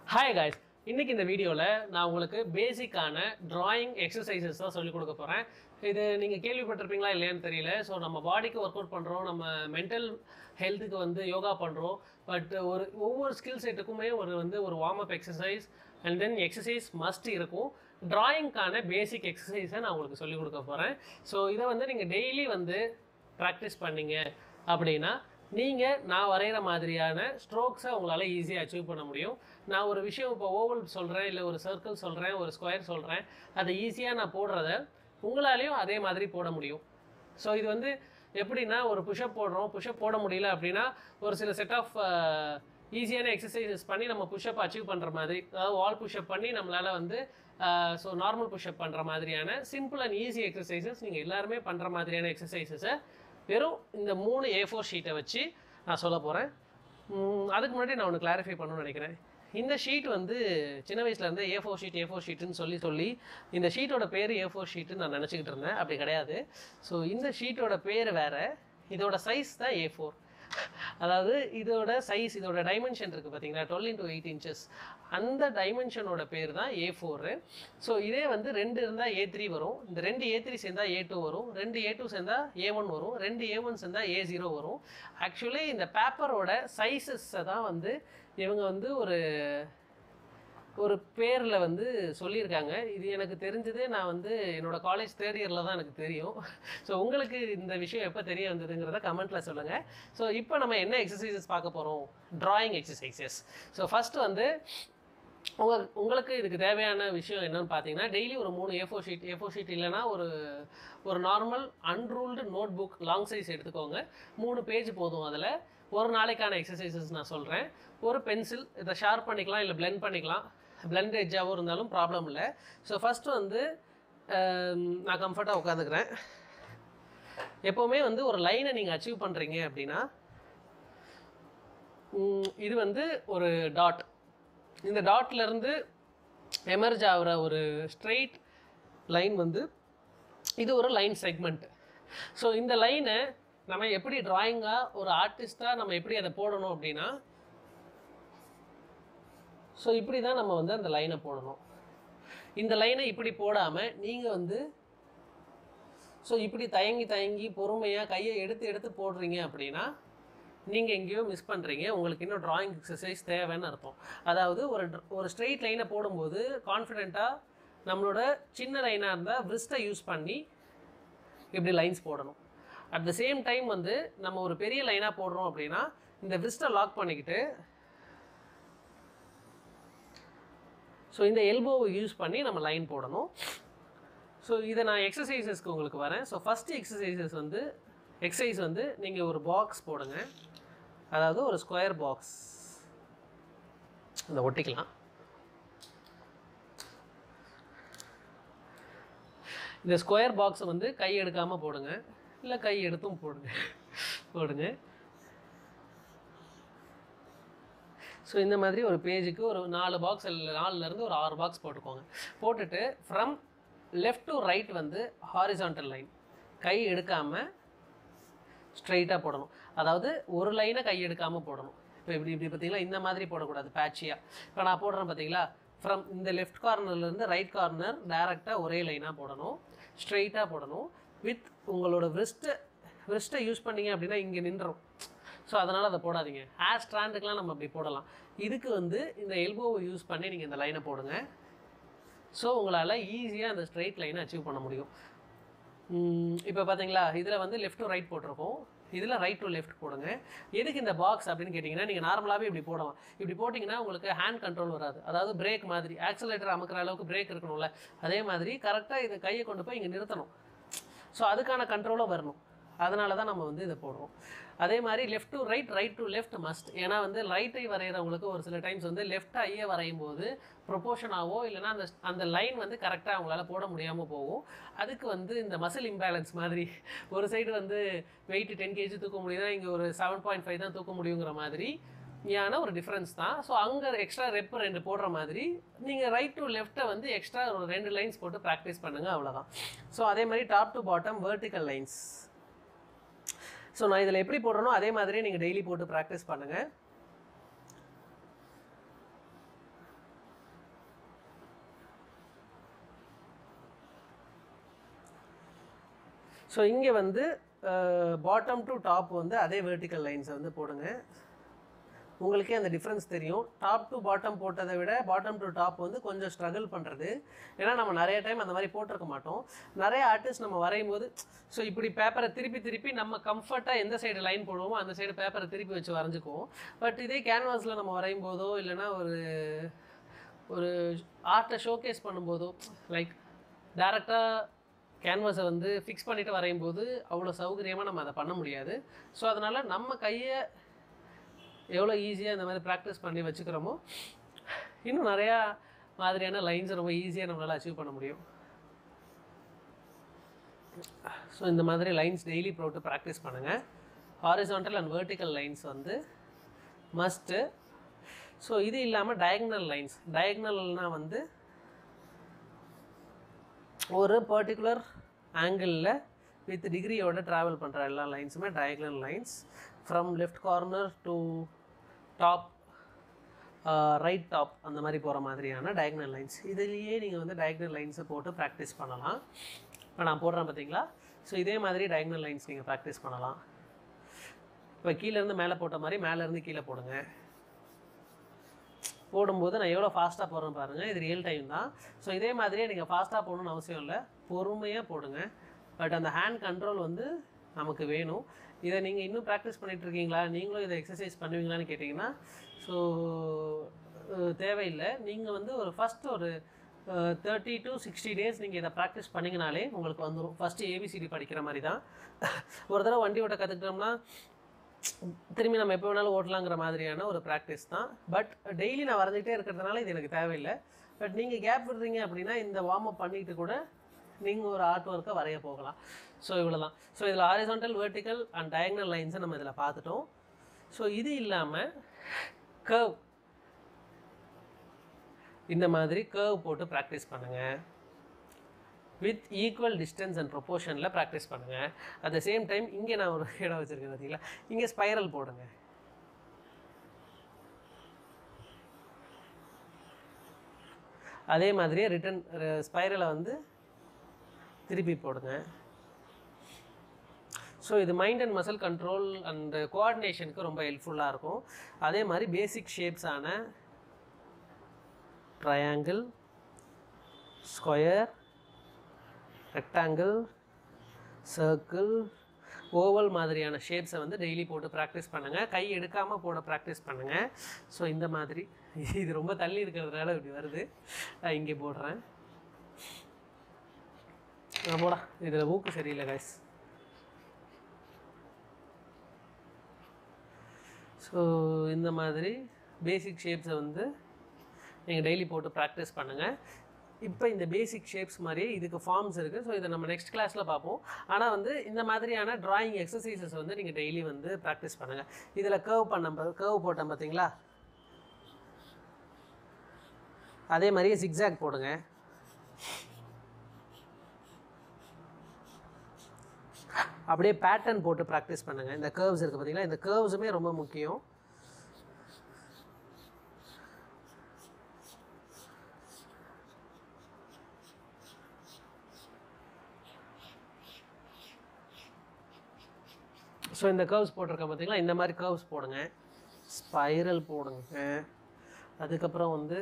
hi guys இன்னைக்கு இந்த வீடியோவில் நான் உங்களுக்கு பேசிக்கான drawing எக்ஸசைசஸ் தான் சொல்லிக் கொடுக்க போகிறேன் இது நீங்கள் கேள்விப்பட்டிருப்பீங்களா இல்லையான்னு தெரியல ஸோ நம்ம பாடிக்கு ஒர்க் அவுட் பண்ணுறோம் நம்ம மென்டல் ஹெல்த்துக்கு வந்து யோகா பண்ணுறோம் பட் ஒரு ஒவ்வொரு ஸ்கில் செட்டுக்குமே ஒரு வந்து ஒரு warm up exercise and then exercise must இருக்கும் டிராயிங்க்கான பேசிக் எக்ஸசைஸை நான் உங்களுக்கு சொல்லிக் கொடுக்க போகிறேன் ஸோ இதை வந்து நீங்கள் டெய்லி வந்து ப்ராக்டிஸ் பண்ணீங்க அப்படின்னா நீங்கள் நான் வரைகிற மாதிரியான ஸ்ட்ரோக்ஸை உங்களால் ஈஸியாக அச்சீவ் பண்ண முடியும் நான் ஒரு விஷயம் இப்போ ஓவல் சொல்கிறேன் இல்லை ஒரு சர்க்கிள் சொல்கிறேன் ஒரு ஸ்கொயர் சொல்கிறேன் அதை ஈஸியாக நான் போடுறத உங்களாலேயும் அதே மாதிரி போட முடியும் ஸோ இது வந்து எப்படின்னா ஒரு புஷ்அப் போடுறோம் புஷ்அப் போட முடியல அப்படின்னா ஒரு சில செட் ஆஃப் ஈஸியான எக்ஸசைசஸ் பண்ணி நம்ம புஷ்அப் அச்சீவ் பண்ணுற மாதிரி அதாவது வால் புஷ்அப் பண்ணி நம்மளால் வந்து ஸோ நார்மல் புஷ்அப் பண்ணுற மாதிரியான சிம்பிள் அண்ட் ஈஸி எக்ஸசைசஸ் நீங்கள் எல்லாருமே பண்ணுற மாதிரியான எக்ஸசைசஸை வெறும் இந்த மூணு ஏ ஃபோர் ஷீட்டை வச்சு நான் சொல்ல போகிறேன் அதுக்கு முன்னாடி நான் ஒன்று கிளாரிஃபை பண்ணணும்னு நினைக்கிறேன் இந்த ஷீட் வந்து சின்ன வயசுலேருந்து A four sheet A four ஷீட்டுன்னு சொல்லி சொல்லி இந்த ஷீட்டோட பேர் ஏ ஃபோர் ஷீட்டுன்னு நான் நினச்சிக்கிட்டு இருந்தேன் அப்படி கிடையாது ஸோ இந்த ஷீட்டோட பேர் வேறு இதோட சைஸ் தான் ஏ ஃபோர் அதாவது இதோட சைஸ் இதோட டைமென்ஷன் இருக்குது பார்த்தீங்களா டுவெல் இன்டூ எயிட் இன்ச்சஸ் அந்த டைமென்ஷனோட பேர் தான் ஏ ஃபோரு ஸோ இதே வந்து ரெண்டு இருந்தால் ஏ த்ரீ வரும் இந்த ரெண்டு ஏ த்ரீ சேர்ந்தால் ஏ டூ வரும் ரெண்டு ஏ டூ சேர்ந்தால் ஏ ஒன் வரும் ரெண்டு ஏ ஒன் சேர்ந்தால் ஏ ஜீரோ வரும் ஆக்சுவலி இந்த பேப்பரோட சைஸஸை தான் வந்து இவங்க வந்து ஒரு ஒரு பேரில் வந்து சொல்லியிருக்காங்க இது எனக்கு தெரிஞ்சது நான் வந்து என்னோட காலேஜ் தேர்ட் இயரில் தான் எனக்கு தெரியும் ஸோ உங்களுக்கு இந்த விஷயம் எப்போ தெரிய வந்ததுங்கிறத கமெண்ட்டில் சொல்லுங்கள் ஸோ இப்போ நம்ம என்ன எக்ஸசைசஸ் பார்க்க போகிறோம் drawing எக்ஸசைசஸ் ஸோ ஃபஸ்ட்டு வந்து உங்கள் உங்களுக்கு இதுக்கு தேவையான விஷயம் என்னன்னு பார்த்தீங்கன்னா டெய்லி ஒரு மூணு A four sheet A four sheet இல்லைன்னா ஒரு ஒரு normal unruled note book long size எடுத்துக்கோங்க மூணு பேஜ் போதும் அதில் ஒரு நாளைக்கான எக்ஸசைசஸ் நான் சொல்கிறேன் ஒரு பென்சில் இதை ஷார்ப் பண்ணிக்கலாம் இல்லை blend பண்ணிக்கலாம் blend எட்ஜாகவும் இருந்தாலும் ப்ராப்ளம் இல்லை ஸோ ஃபஸ்ட்டு வந்து ஆம், நான் கம்ஃபர்ட்டாக உட்காந்துக்கிறேன் எப்போவுமே வந்து ஒரு லைனை நீங்கள் அச்சீவ் பண்ணுறீங்க அப்படின்னா ம், இது வந்து ஒரு டாட் இந்த டாட்ல இருந்து எமர்ஜ் ஆகிற ஒரு ஸ்ட்ரெயிட் லைன் வந்து இது ஒரு லைன் செக்மெண்ட் ஸோ இந்த லைனை நம்ம எப்படி டிராயிங்காக ஒரு ஆர்டிஸ்ட்டாக நம்ம எப்படி அதை போடணும் அப்படின்னா ஸோ இப்படி தான் நம்ம வந்து அந்த லைனை போடணும் இந்த லைனை இப்படி போடாமல் நீங்கள் வந்து ஸோ இப்படி தயங்கி தயங்கி பொறுமையாக கையை எடுத்து எடுத்து போடுறீங்க அப்படின்னா நீங்கள் எங்கேயோ மிஸ் பண்ணுறீங்க உங்களுக்கு இன்னும் drawing எக்ஸசைஸ் தேவைன்னு அர்த்தம் அதாவது ஒரு dr- ஒரு ஸ்ட்ரெயிட் லைனை போடும்போது கான்ஃபிடெண்ட்டாக நம்மளோட சின்ன லைனாக இருந்தால் விரிஸ்ட்டை யூஸ் பண்ணி இப்படி லைன்ஸ் போடணும் அட் த சேம் டைம் வந்து நம்ம ஒரு பெரிய லைனாக போடுறோம் அப்படின்னா இந்த விரிஸ்ட்டை லாக் பண்ணிக்கிட்டு ஸோ இந்த எல்போவை யூஸ் பண்ணி நம்ம லைன் போடணும் ஸோ இதை நான் எக்ஸசைசஸ்க்கு உங்களுக்கு வரேன் ஸோ ஃபஸ்ட்டு எக்ஸசைசஸ் வந்து எக்ஸசைஸ் வந்து நீங்கள் ஒரு பாக்ஸ் போடுங்க அதாவது ஒரு ஸ்கொயர் பாக்ஸ் இதை ஒட்டிக்கலாம் இந்த ஸ்கொயர் பாக்ஸை வந்து கை எடுக்காமல் போடுங்க இல்லை கை எடுத்தும் போடுங்க போடுங்க ஸோ இந்த மாதிரி ஒரு பேஜுக்கு ஒரு நாலு பாக்ஸ் நாலுலேருந்து ஒரு ஆறு பாக்ஸ் போட்டுக்கோங்க போட்டுட்டு ஃப்ரம் லெஃப்ட் டு ரைட் வந்து ஹாரிசான்டல் லைன் கை எடுக்காமல் ஸ்ட்ரைட்டாக போடணும் அதாவது ஒரு லைனை கை எடுக்காமல் போடணும் இப்போ இப்படி இப்படி பார்த்தீங்களா இந்த மாதிரி போடக்கூடாது பேட்சியாக இப்போ நான் போடுறேன் பார்த்தீங்களா ஃப்ரம் இந்த லெஃப்ட் கார்னர்லேருந்து ரைட் கார்னர் டேரெக்டாக ஒரே லைனாக போடணும் ஸ்ட்ரைட்டாக போடணும் வித் உங்களோட விரிஸ்ட்டை விரிஸ்ட்டை யூஸ் பண்ணீங்க அப்படின்னா இங்கே நின்றோம் ஸோ அதனால் அதை போடாதீங்க ஹேர் ஸ்ட்ராண்டுக்கெலாம் நம்ம அப்படி போடலாம் இதுக்கு வந்து இந்த எல்போவை யூஸ் பண்ணி நீங்கள் இந்த லைனை போடுங்க ஸோ உங்களால் ஈஸியாக அந்த ஸ்ட்ரைட் லைனை அச்சீவ் பண்ண முடியும் இப்போ பார்த்தீங்களா இதில் வந்து லெஃப்ட் டு ரைட் போட்டிருக்கோம் இதில் ரைட் டு லெஃப்ட் போடுங்க எதுக்கு இந்த பாக்ஸ் அப்படின்னு கேட்டிங்கன்னா நீங்கள் நார்மலாகவே இப்படி போடலாம் இப்படி போட்டிங்கன்னா உங்களுக்கு ஹேண்ட் கண்ட்ரோல் வராது அதாவது பிரேக் மாதிரி ஆக்சலேட்டர் அமுக்கிற அளவுக்கு பிரேக் இருக்கணும்ல அதே மாதிரி கரெக்டாக இதை கையை கொண்டு போய் இங்கே நிறுத்தணும் ஸோ அதுக்கான கண்ட்ரோலும் வரணும் அதனால தான் நம்ம வந்து இதை போடுறோம் அதே மாதிரி left to right right to left must ஏன்னா வந்து ரைட்டை வரைகிறவங்களுக்கு ஒரு சில டைம்ஸ் வந்து லெஃப்ட் ஐயே வரையும் போது ப்ரொபோஷனாவோ இல்லைன்னா அந்த அந்த லைன் வந்து கரெக்டாக அவங்களால போட முடியாமல் போகும் அதுக்கு வந்து இந்த மசில் இம்பேலன்ஸ் மாதிரி ஒரு சைடு வந்து வெயிட் டென் கேஜி தூக்க முடியுதுன்னா இங்கே ஒரு செவன் பாயிண்ட் ஃபைவ் தான் தூக்க முடியுங்கிற மாதிரி யான ஒரு டிஃப்ரென்ஸ் தான் ஸோ அங்கே எக்ஸ்ட்ரா ரெப் ரெண்டு போடுற மாதிரி நீங்கள் ரைட் டு லெஃப்ட்டை வந்து எக்ஸ்ட்ரா ஒரு ரெண்டு லைன்ஸ் போட்டு ப்ராக்டிஸ் பண்ணுங்கள் அவ்வளோதான் ஸோ அதே மாதிரி top to bottom vertical lines so நான் இதில் எப்படி போடுறனோ அதே மாதிரி நீங்கள் டெய்லி போட்டு ப்ராக்டிஸ் பண்ணுங்கள் ஸோ இங்கே வந்து பாட்டம் டு டாப் வந்து அதே வெர்டிக்கல் லைன்ஸை வந்து போடுங்க உங்களுக்கே அந்த டிஃப்ரென்ஸ் தெரியும் டாப் டு பாட்டம் போட்டதை விட பாட்டம் டு டாப் வந்து கொஞ்சம் ஸ்ட்ரகிள் பண்ணுறது ஏன்னா நம்ம நிறைய டைம் அந்த மாதிரி போட்டிருக்க மாட்டோம் நிறைய ஆர்டிஸ்ட் நம்ம வரையும் போது ஸோ இப்படி பேப்பரை திருப்பி திருப்பி நம்ம கம்ஃபர்ட்டாக எந்த சைடு லைன் போடுவோமோ அந்த சைடு பேப்பரை திருப்பி வச்சு வரைஞ்சிக்குவோம் பட் இதே கேன்வாஸில் நம்ம வரையும் போதோ இல்லைன்னா ஒரு ஒரு ஆர்ட்டை ஷோகேஸ் பண்ணும்போதோ லைக் டேரெக்டாக கேன்வாஸை வந்து ஃபிக்ஸ் பண்ணிவிட்டு வரையும் போது அவ்வளோ சௌகரியமாக நம்ம அதை பண்ண முடியாது ஸோ அதனால் நம்ம கையை எவ்வளோ ஈஸியாக இந்த மாதிரி ப்ராக்டிஸ் பண்ணி வச்சுக்கிறோமோ இன்னும் நிறையா மாதிரியான லைன்ஸ் ரொம்ப ஈஸியாக நம்மளால் அச்சீவ் பண்ண முடியும் ஸோ இந்த மாதிரி லைன்ஸ் டெய்லி போட்டு ப்ராக்டிஸ் பண்ணுங்கள் ஹாரிசான்டல் அண்ட் வெர்டிக்கல் லைன்ஸ் வந்து மஸ்ட்டு ஸோ இது இல்லாமல் டயக்னல் லைன்ஸ் டயக்னல்னால் வந்து ஒரு பர்டிகுலர் ஆங்கிளில் வித் டிகிரியோட ட்ராவல் பண்ணுற எல்லா லைன்ஸுமே diagonal lines from left corner to top right top அந்த மாதிரி போகிற மாதிரியான டயக்னல் லைன்ஸ் இதுலேயே நீங்கள் வந்து டயக்னல் லைன்ஸை போட்டு ப்ராக்டிஸ் பண்ணலாம் இப்போ நான் போடுறேன் பார்த்தீங்களா ஸோ இதே மாதிரி டயக்னல் லைன்ஸ் நீங்கள் ப்ராக்டிஸ் பண்ணலாம் இப்போ கீழேருந்து மேலே போட்ட மாதிரி மேலேருந்து கீழே போடுங்க போடும்போது நான் எவ்வளோ ஃபாஸ்ட்டாக போடுறேன் பாருங்கள் இது ரியல் டைம் தான் ஸோ இதே மாதிரியே நீங்கள் ஃபாஸ்ட்டாக போடணும்னு அவசியம் இல்லை பொறுமையாக போடுங்க பட் அந்த ஹேண்ட் கண்ட்ரோல் வந்து நமக்கு வேணும் இதை நீங்கள் இன்னும் ப்ராக்டிஸ் பண்ணிட்டு இருக்கீங்களா நீங்களும் இதை எக்ஸசைஸ் பண்ணுவீங்களான்னு கேட்டிங்கன்னா ஸோ தேவையில்லை நீங்கள் வந்து ஒரு ஃபஸ்ட் ஒரு தேர்ட்டி டு சிக்ஸ்டி டேஸ் நீங்கள் இதை ப்ராக்டிஸ் பண்ணிங்கனாலே உங்களுக்கு வந்துடும் ஃபஸ்ட்டு ஏபிசிடி படிக்கிற மாதிரி தான் ஒரு தடவை வண்டி ஓட்ட கற்றுக்கிட்டோம்னா திரும்பி நம்ம எப்போ வேணாலும் ஓட்டலாங்கிற மாதிரியான ஒரு ப்ராக்டிஸ் தான் பட் டெய்லி நான் வரைஞ்சிக்கிட்டே இருக்கிறதுனால இது எனக்கு தேவையில்லை பட் நீங்கள் கேப் விடுறீங்க அப்படின்னா இந்த வார்ம் அப் பண்ணிட்டு கூட நீங்கள் ஒரு ஆர்ட் ஒர்க்கை வரைய போகலாம் ஸோ இவ்வளோ தான் ஸோ இதில் ஹாரிசான்டல் வெர்டிக்கல் அண்ட் டயக்னல் லைன்ஸை நம்ம இதில் பார்த்துட்டோம் ஸோ இது இல்லாமல் கர்வ் இந்த மாதிரி கர்வ் போட்டு ப்ராக்டிஸ் பண்ணுங்கள் வித் ஈக்குவல் டிஸ்டன்ஸ் அண்ட் ப்ரொப்போர்ஷனில் ப்ராக்டிஸ் பண்ணுங்கள் அட் த சேம் டைம் இங்கே நான் ஒரு இடம் வச்சுருக்கேன் பார்த்தீங்களா இங்கே ஸ்பைரல் போடுங்க அதே மாதிரியே ரிட்டன் ஸ்பைரலை வந்து திருப்பி போடுங்க ஸோ இது mind and muscle control and கோஆர்டினேஷனுக்கு ரொம்ப ஹெல்ப்ஃபுல்லாக இருக்கும் அதே மாதிரி பேசிக் ஷேப்ஸான triangle square rectangle circle oval மாதிரியான ஷேப்ஸை வந்து டெய்லி போட்டு ப்ராக்டிஸ் பண்ணுங்கள் கை எடுக்காமல் போட ப்ராக்டிஸ் பண்ணுங்கள் ஸோ இந்த மாதிரி இது ரொம்ப தள்ளி இருக்கிறதுனால இப்படி வருது நான் இங்கே போடுறேன் நான் போடா இதில் ஊக்கு சரியில்லை கைஸ் ஸோ இந்த மாதிரி பேசிக் ஷேப்ஸை வந்து நீங்கள் டெய்லி போட்டு ப்ராக்டிஸ் பண்ணுங்கள் இப்போ இந்த பேசிக் ஷேப்ஸ் மாதிரி இதுக்கு ஃபார்ம்ஸ் இருக்குது ஸோ இதை நம்ம நெக்ஸ்ட் கிளாஸில் பார்ப்போம் ஆனால் வந்து இந்த மாதிரியான ட்ராயிங் எக்ஸசைசஸ் வந்து நீங்கள் டெய்லி வந்து ப்ராக்டிஸ் பண்ணுங்கள் இதில் கர்வ் பண்ண கர்வ் போட்டேன் பார்த்தீங்களா அதே மாதிரியே ஜிக்ஸாக் போடுங்க அப்படியே பேட்டர்ன் போட்டு ப்ராக்டிஸ் பண்ணுங்கள் இந்த கர்வ்ஸ் இருக்குது பார்த்தீங்களா இந்த கர்வ்ஸுமே ரொம்ப முக்கியம் ஸோ இந்த கர்வ்ஸ் போட்டிருக்கேன் பார்த்தீங்களா இந்த மாதிரி கர்வ்ஸ் போடுங்க ஸ்பைரல் போடுங்க அதுக்கப்புறம் வந்து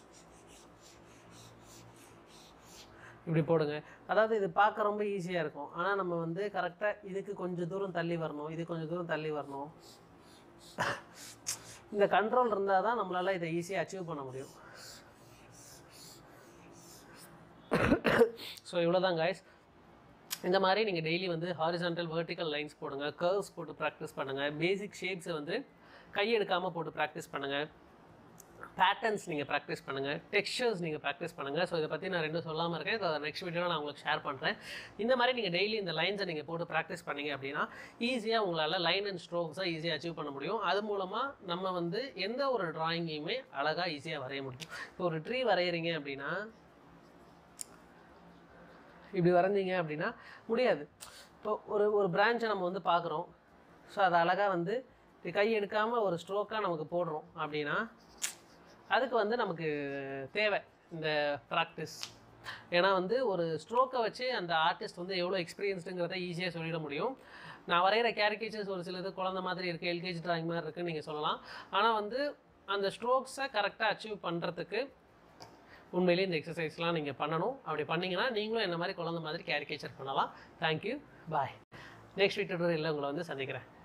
இப்படி போடுங்க அதாவது இது பார்க்க ரொம்ப ஈஸியாக இருக்கும் ஆனால் நம்ம வந்து கரெக்டாக இதுக்கு கொஞ்சம் தூரம் தள்ளி வரணும் இது கொஞ்சம் தூரம் தள்ளி வரணும் இந்த கண்ட்ரோல் இருந்தால் தான் நம்மளால் இதை ஈஸியாக அச்சீவ் பண்ண முடியும் ஸோ இவ்வளோ தான் காய்ஸ் இந்த மாதிரி நீங்கள் டெய்லி வந்து ஹாரிசான்டல் வெர்டிக்கல் லைன்ஸ் போடுங்க கர்வ்ஸ் போட்டு ப்ராக்டிஸ் பண்ணுங்கள் பேசிக் ஷேப்ஸை வந்து கையெடுக்காமல் போட்டு ப்ராக்டிஸ் பண்ணுங்கள் பேட்டர்ன்ஸ் நீங்கள் ப்ராக்டிஸ் பண்ணுங்கள் டெக்ஸ்சர்ஸ் நீங்கள் ப்ராக்டிஸ் பண்ணுங்கள் ஸோ இதை பற்றி நான் ரெண்டும் சொல்லாமல் இருக்கேன் இதை நெக்ஸ்ட் வீடியோவில் நான் உங்களுக்கு ஷேர் பண்ணுறேன் இந்த மாதிரி நீங்கள் டெய்லி இந்த லைன்ஸை நீங்கள் போட்டு ப்ராக்டிஸ் பண்ணீங்க அப்படின்னா ஈஸியாக உங்களால் லைன் அண்ட் ஸ்ட்ரோக்ஸை ஈஸியாக அச்சீவ் பண்ண முடியும் அது மூலமாக நம்ம வந்து எந்த ஒரு டிராயிங்கையுமே அழகாக ஈஸியாக வரைய முடியும் இப்போ ஒரு ட்ரீ வரைகிறீங்க அப்படின்னா இப்படி வரைஞ்சிங்க அப்படின்னா முடியாது இப்போ ஒரு ஒரு பிரான்ச்சை நம்ம வந்து பார்க்குறோம் ஸோ அதை அழகாக வந்து இப்படி கை எடுக்காமல் ஒரு ஸ்ட்ரோக்காக நமக்கு போடுறோம் அப்படின்னா அதுக்கு வந்து நமக்கு தேவை இந்த ப்ராக்டிஸ் ஏன்னா வந்து ஒரு ஸ்ட்ரோக்கை வச்சு அந்த ஆர்டிஸ்ட் வந்து எவ்வளோ எக்ஸ்பீரியன்ஸ்டுங்கிறத ஈஸியாக சொல்லிட முடியும் நான் வரைகிற கேரிகேச்சர்ஸ் ஒரு சிலது குழந்த மாதிரி இருக்குது எல்கேஜி டிராயிங் மாதிரி இருக்குன்னு நீங்கள் சொல்லலாம் ஆனால் வந்து அந்த ஸ்ட்ரோக்ஸை கரெக்டாக அச்சீவ் பண்ணுறதுக்கு உண்மையிலேயே இந்த எக்ஸசைஸ்லாம் நீங்கள் பண்ணணும் அப்படி பண்ணீங்கன்னா நீங்களும் என்ன மாதிரி குழந்த மாதிரி கேரிகேச்சர் பண்ணலாம் தேங்க்யூ பாய் நெக்ஸ்ட் வீக் டுட்டோரியலில் உங்களை வந்து சந்திக்கிறேன்